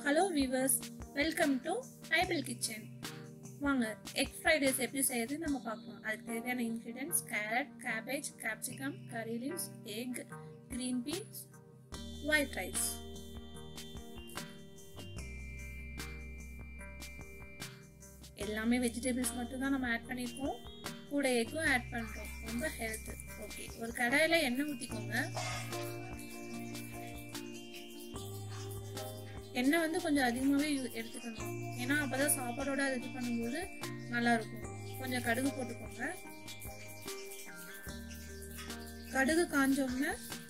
hello viewers welcome to ஐபிள் kitchen வாங்க egg fried rice எப்படி செய்யறது நம்ம பார்க்கலாம் அதுக்கு தேவையான ingredients carrot cabbage capsicum curry leaves egg green beans white rice எல்லாமே வெஜிடபிள்ஸ் மட்டும் தான் நம்ம ஆட் பண்ணியிருக்கோம் கூட எக்கும் ஆட் பண்ணுறோம் ரொம்ப ஹெல்த் ஓகே ஒரு கடாயில் எண்ணெய் ஊற்றிக்கோங்க எண்ணெய் வந்து கொஞ்சம் அதிகமாகவே எடுத்துக்கணும் ஏன்னா அப்போ தான் சாப்பாடோட அது இது பண்ணும்போது நல்லா இருக்கும் கொஞ்சம் கடுகு போட்டுக்கோங்க கடுகு காஞ்சோம்னா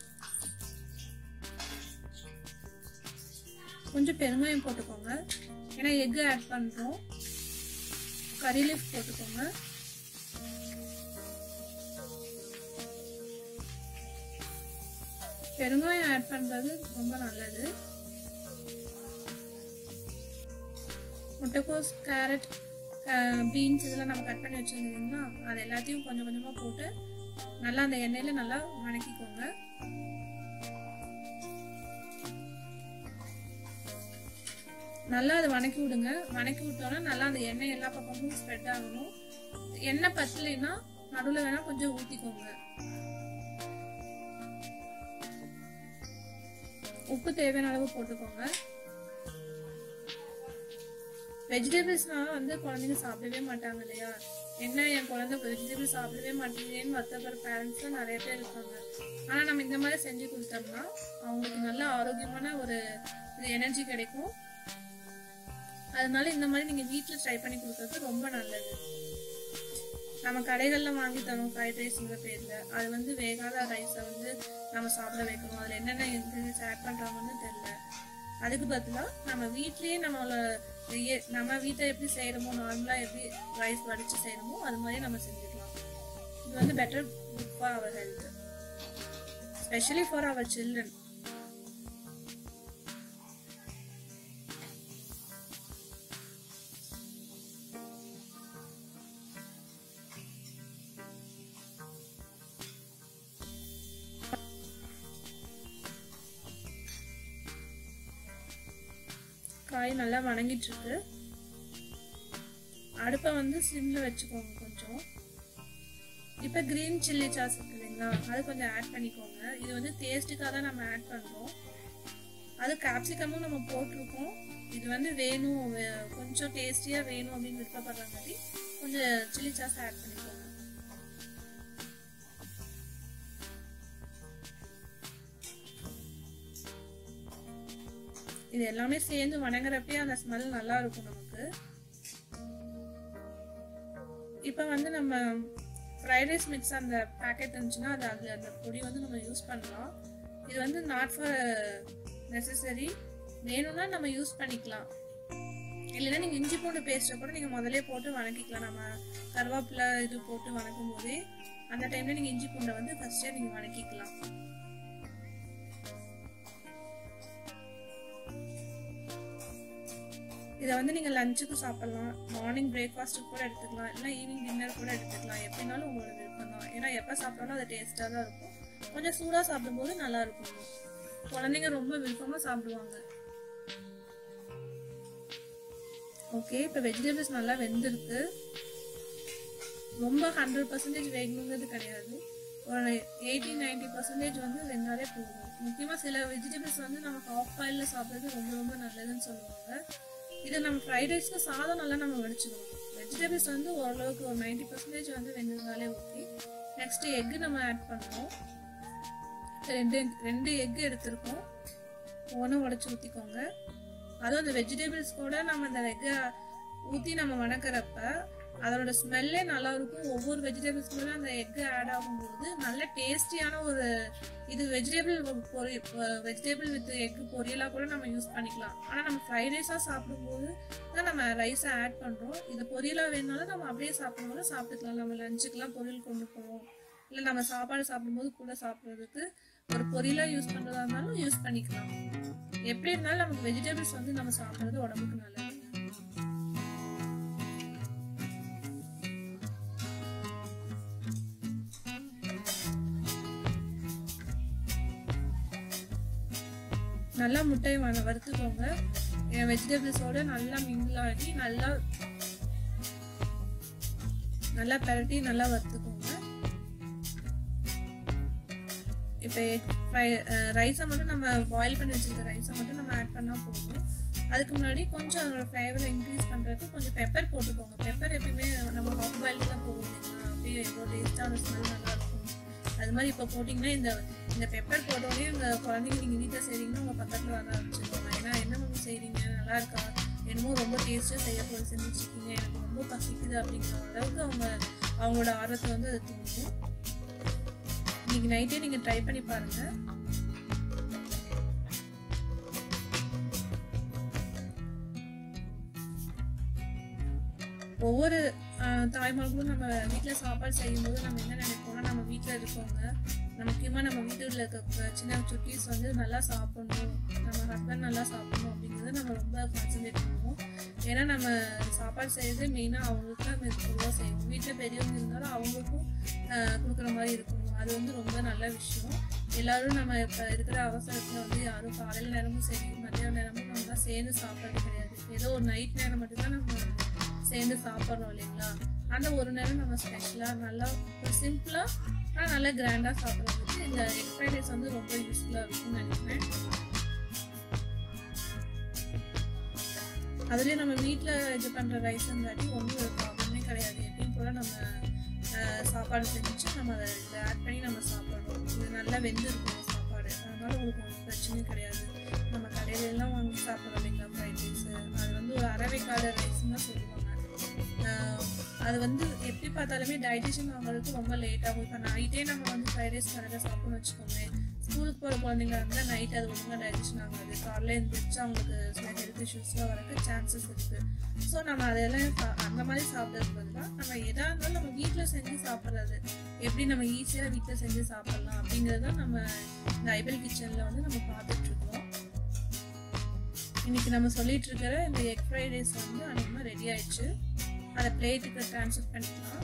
கொஞ்சம் பெருங்காயம் போட்டுக்கோங்க ஏன்னா எக்கு ஆட் பண்ணுறோம் கறி லீஃப் போட்டுக்கோங்க பெருங்காயம் ஆட் பண்ணுறது ரொம்ப நல்லது முட்டைக்கோஸ் கேரட் பீன்ஸ் இதெல்லாம் நம்ம கட் பண்ணி வச்சுருந்தீங்கன்னா அது எல்லாத்தையும் கொஞ்சம் கொஞ்சமாக போட்டு நல்லா அந்த எண்ணெயில் நல்லா வணக்கிக்கோங்க நல்லா அதை வணக்கி விடுங்க வணக்கி விட்டோன்னா நல்லா அந்த எண்ணெய் எல்லா பக்கமும் ஸ்ப்ரெட் ஆகணும் எண்ணெய் பத்தலைன்னா நடுவில் வேணால் கொஞ்சம் ஊற்றிக்கோங்க உப்பு தேவையான அளவு போட்டுக்கோங்க வெஜிடபிள்ஸ்னால வந்து குழந்தைங்க சாப்பிடவே மாட்டாங்க இல்லையா என்ன என் குழந்தை வெஜிடபிள் சாப்பிடவே மாட்டேங்குதுன்னு வருத்தப்படுற பேரண்ட்ஸ் தான் நிறைய பேர் இருக்காங்க ஆனால் நம்ம இந்த மாதிரி செஞ்சு கொடுத்தோம்னா அவங்களுக்கு நல்ல ஆரோக்கியமான ஒரு எனர்ஜி கிடைக்கும் அதனால இந்த மாதிரி நீங்கள் வீட்டில் ட்ரை பண்ணி கொடுக்கறது ரொம்ப நல்லது நம்ம கடைகளில் வாங்கி தரோம் ஃப்ரைட் ரைஸ்ங்கிற பேரில் அது வந்து வேகாத ரைஸை வந்து நம்ம சாப்பிட வைக்கணும் அதில் என்னென்ன இன்க்ரீடியன்ஸ் ஆட் பண்ணுறாங்கன்னு தெரியல அதுக்கு பதிலாக நம்ம வீட்லேயே நம்மளோட நம்ம வீட்டை எப்படி செய்கிறோமோ நார்மலாக எப்படி ரைஸ் வடித்து செய்கிறோமோ அது மாதிரி நம்ம செஞ்சுக்கலாம் இது வந்து better for our health specially for our children காய் நல்லா வணங்கிட்டு இருக்கு அடுப்பை வந்து சிம்ல வச்சுக்கோங்க கொஞ்சம் இப்போ கிரீன் சில்லி சாஸ் இருக்கு இல்லைங்களா அது கொஞ்சம் ஆட் பண்ணிக்கோங்க இது வந்து டேஸ்ட்டுக்காக தான் நம்ம ஆட் பண்ணுறோம் அது கேப்சிகமும் நம்ம போட்டிருக்கோம் இது வந்து வேணும் கொஞ்சம் டேஸ்டியாக வேணும் அப்படின்னு விருப்பப்படுற மாதிரி கொஞ்சம் சில்லி சாஸ் ஆட் பண்ணிக்கோங்க இது எல்லாமே சேர்ந்து வணங்குறப்பே அந்த ஸ்மெல் நல்லா இருக்கும் நமக்கு இப்போ வந்து நம்ம ஃப்ரைட் ரைஸ் மிக்ஸ் அந்த பேக்கெட் இருந்துச்சுன்னா அது அது அந்த பொடி வந்து நம்ம யூஸ் பண்ணலாம் இது வந்து நாட் ஃபார் நெசசரி வேணும்னா நம்ம யூஸ் பண்ணிக்கலாம் இல்லைன்னா நீங்கள் இஞ்சி பூண்டு பேஸ்ட்டை கூட நீங்கள் முதலே போட்டு வணக்கிக்கலாம் நம்ம கருவேப்பிலை இது போட்டு வணக்கும் போதே அந்த டைமில் நீங்கள் இஞ்சி பூண்டை வந்து ஃபஸ்ட்டே நீங்கள் வணக்கிக்கலாம் இதை வந்து நீங்கள் லஞ்சுக்கு சாப்பிட்லாம் மார்னிங் பிரேக்ஃபாஸ்ட்டுக்கு கூட எடுத்துக்கலாம் இல்லை ஈவினிங் டின்னர் கூட எடுத்துக்கலாம் எப்படினாலும் உங்களோட விருப்பம் தான் ஏன்னா எப்போ சாப்பிட்டாலும் அது டேஸ்ட்டாக தான் இருக்கும் கொஞ்சம் சூடாக சாப்பிடும்போது நல்லா இருக்கும் குழந்தைங்க ரொம்ப விருப்பமாக சாப்பிடுவாங்க ஓகே இப்போ வெஜிடபிள்ஸ் நல்லா வெந்திருக்கு ரொம்ப ஹண்ட்ரட் பர்சன்டேஜ் வேகணுங்கிறது கிடையாது ஒரு எயிட்டி நைன்டி பர்சன்டேஜ் வந்து வெந்தாலே போதும் முக்கியமாக சில வெஜிடபிள்ஸ் வந்து நம்ம ஹாஃப் பாயிலில் சாப்பிட்றது ரொம்ப ரொம்ப நல்லதுன்னு சொல்லுவாங்க இது நம்ம ஃப்ரைட் ரைஸ்க்கு சாதம் நல்லா நம்ம வடிச்சுக்கணும் வெஜிடபிள்ஸ் வந்து ஓரளவுக்கு ஒரு நைன்டி பர்சன்டேஜ் வந்து வெந்ததுனாலே ஓகே நெக்ஸ்ட் எக்கு நம்ம ஆட் பண்ணுறோம் ரெண்டு ரெண்டு எக்கு எடுத்திருக்கோம் ஒன்று உடச்சி ஊற்றிக்கோங்க அதுவும் அந்த வெஜிடபிள்ஸ் கூட நம்ம அந்த எக்கை ஊற்றி நம்ம வணக்கிறப்ப அதோட ஸ்மெல்லே நல்லா இருக்கும் ஒவ்வொரு வெஜிடபிள்ஸ் கூட அந்த எக்கு ஆட் ஆகும்போது நல்ல டேஸ்டியான ஒரு இது வெஜிடபிள் பொரி வெஜிடபிள் வித் எக்கு பொரியலாக கூட நம்ம யூஸ் பண்ணிக்கலாம் ஆனால் நம்ம ஃப்ரைட் ரைஸாக சாப்பிடும்போது தான் நம்ம ரைஸை ஆட் பண்ணுறோம் இது பொரியலாக வேணாலும் நம்ம அப்படியே சாப்பிடும்போது சாப்பிட்டுக்கலாம் நம்ம லஞ்சுக்கெலாம் பொரியல் கொண்டு போவோம் இல்லை நம்ம சாப்பாடு சாப்பிடும்போது கூட சாப்பிட்றதுக்கு ஒரு பொரியலாக யூஸ் பண்ணுறதா இருந்தாலும் யூஸ் பண்ணிக்கலாம் எப்படி இருந்தாலும் நமக்கு வெஜிடபிள்ஸ் வந்து நம்ம சாப்பிட்றது உடம்புக்கு நல்லது நல்லா முட்டையை வ- வறுத்துக்கோங்க வெஜிடபிள்ஸோட நல்லா மிங்கிள் ஆகி நல்லா நல்லா பரட்டி நல்லா வறுத்துக்கோங்க இப்போ ஃப்ரை ரைஸை மட்டும் நம்ம பாயில் பண்ணி வச்சிருக்க ரைஸை மட்டும் நம்ம ஆட் பண்ணால் போதும் அதுக்கு முன்னாடி கொஞ்சம் அதோட ஃப்ளேவரை இன்க்ரீஸ் பண்ணுறதுக்கு கொஞ்சம் பெப்பர் போட்டுக்கோங்க பெப்பர் எப்பயுமே நம்ம ஹாட் பாயில் தான் போகும் இல்லைங்களா அப்படியே எவ்வளோ டேஸ்ட்டாக அந்த ஸ்மெல் நல்லா இருக்கும் அது மாதிரி இப்போ போட்டிங்கன்னா இந்த இந்த பெப்பர் போட்டோடனே உங்கள் குழந்தைங்க நீங்கள் வீட்டில் செய்கிறீங்கன்னா உங்கள் பக்கத்தில் வர ஆரம்பிச்சிருவாங்க ஏன்னா என்ன மம்மி செய்கிறீங்க நல்லா இருக்கா என்னமோ ரொம்ப டேஸ்ட்டாக செய்ய போய் செஞ்சுருக்கீங்க எனக்கு ரொம்ப பசிக்குது அப்படிங்கிற அளவுக்கு அவங்க அவங்களோட ஆர்வத்தை வந்து அது தூண்டும் இன்னைக்கு நைட்டே நீங்கள் ட்ரை பண்ணி பாருங்கள் ஒவ்வொரு தாய்மார்களும் நம்ம வீட்டில் சாப்பாடு செய்யும்போது நம்ம என்ன நினைப்போம்னா நம்ம வீட்டில் இருக்கவங்க நம்ம முக்கியமாக நம்ம வீட்டில் இருக்க சின்ன சுட்டீஸ் வந்து நல்லா சாப்பிடணும் நம்ம ஹஸ்பண்ட் நல்லா சாப்பிடணும் அப்படிங்கிறத நம்ம ரொம்ப கான்சன்ட்ரேட் பண்ணுவோம் ஏன்னா நம்ம சாப்பாடு செய்யறது மெயினாக அவங்களுக்கு நம்ம பொதுவாக செய்வோம் வீட்டில் பெரியவங்க இருந்தாலும் அவங்களுக்கும் கொடுக்குற மாதிரி இருக்கணும் அது வந்து ரொம்ப நல்ல விஷயம் எல்லாரும் நம்ம இப்போ இருக்கிற அவசரத்தில் வந்து யாரும் காலையில் நேரமும் சரி மதியான நேரமும் நம்மளாம் சேர்ந்து சாப்பிட்றது கிடையாது ஏதோ ஒரு நைட் நேரம் மட்டும்தான் நம்ம சேர்ந்து சாப்பிட்றோம் இல்லைங்களா அந்த ஒரு நேரம் நம்ம ஸ்பெஷலாக நல்லா ஒரு சிம்பிளாக ஆனால் நல்லா கிராண்டாக சாப்பிட்றதுக்கு இந்த எக் ஃப்ரைட் ரைஸ் வந்து ரொம்ப யூஸ்ஃபுல்லாக இருக்கும்னு நினைக்கிறேன் அதுலேயும் நம்ம வீட்டில் இது பண்ணுற ரைஸுங்காட்டி ஒன்றும் ஒரு ப்ராப்ளமே கிடையாது எப்பயும் போல் நம்ம சாப்பாடு செஞ்சு நம்ம அதை இதில் ஆட் பண்ணி நம்ம சாப்பிட்றோம் இது நல்லா வெந்திருக்கும் சாப்பாடு அதனால உங்களுக்கு ஒன்றும் பிரச்சனையும் கிடையாது நம்ம கடையிலெல்லாம் வாங்கி சாப்பிட்றோம் இல்லைங்களா ஃப்ரைட் ரைஸு அது வந்து ஒரு அரைவைக்கால ரைஸ்ன்னு தான் சொல்லுவாங்க அது வந்து எப்படி பார்த்தாலுமே டைஜஷன் ஆகிறதுக்கு ரொம்ப லேட் ஆகும் இப்போ நைட்டே நம்ம வந்து ஃப்ரைட் ரைஸ் கடையில் சாப்பிட்ணும்னு வச்சுக்கோங்க ஸ்கூலுக்கு போகிற குழந்தைங்க இருந்தால் நைட் அது ஒழுங்காக டைஜஷன் ஆகாது காலையில் எழுந்திரிச்சு அவங்களுக்கு சில ஹெல்த் இஷ்யூஸ்லாம் வரக்கு சான்சஸ் இருக்குது ஸோ நம்ம அதெல்லாம் அந்த மாதிரி சாப்பிட்றதுக்கு பதிலாக நம்ம எதாக இருந்தாலும் நம்ம வீட்டில் செஞ்சு சாப்பிட்றது எப்படி நம்ம ஈஸியாக வீட்டில் செஞ்சு சாப்பிட்லாம் அப்படிங்கிறத நம்ம இந்த ஐபல் கிச்சனில் வந்து நம்ம பார்த்துட்ருக்கோம் இன்னைக்கு நம்ம சொல்லிட்டு இருக்கிற இந்த எக் ஃப்ரைட் ரைஸ் வந்து அநேகமாக ரெடி ஆயிடுச்சு அதை பிளேட்டுக்கு ட்ரான்ஸ்ஃபர் பண்ணிக்கலாம்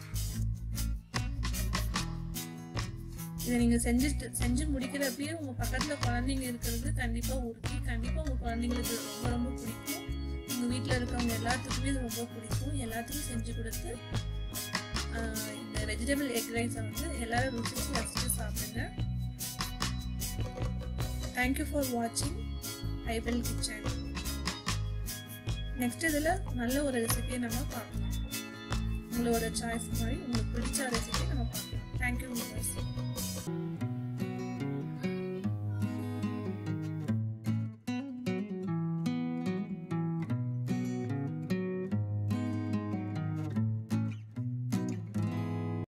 இதை நீங்கள் செஞ்சுட்டு செஞ்சு முடிக்கிறப்பயே உங்கள் பக்கத்தில் குழந்தைங்க இருக்கிறது கண்டிப்பாக உறுதி கண்டிப்பாக உங்கள் குழந்தைங்களுக்கு ரொம்ப ரொம்ப பிடிக்கும் உங்கள் வீட்டில் இருக்கவங்க எல்லாத்துக்குமே இது ரொம்ப பிடிக்கும் எல்லாத்துக்கும் செஞ்சு கொடுத்து இந்த வெஜிடபிள் எக் ரைஸை வந்து எல்லாரும் ருசிச்சு ரசிச்சு சாப்பிடுங்க தேங்க்யூ ஃபார் வாட்சிங் ஐபிள் கிச்சன் நெக்ஸ்ட் இதில் நல்ல ஒரு ரெசிபியை நம்ம பார்க்கலாம் உங்களோட சாய்ஸ் மாதிரி உங்களுக்கு பிடிச்ச ரெசிபியை நம்ம பார்க்கலாம் தேங்க்யூ வியூவர்ஸ்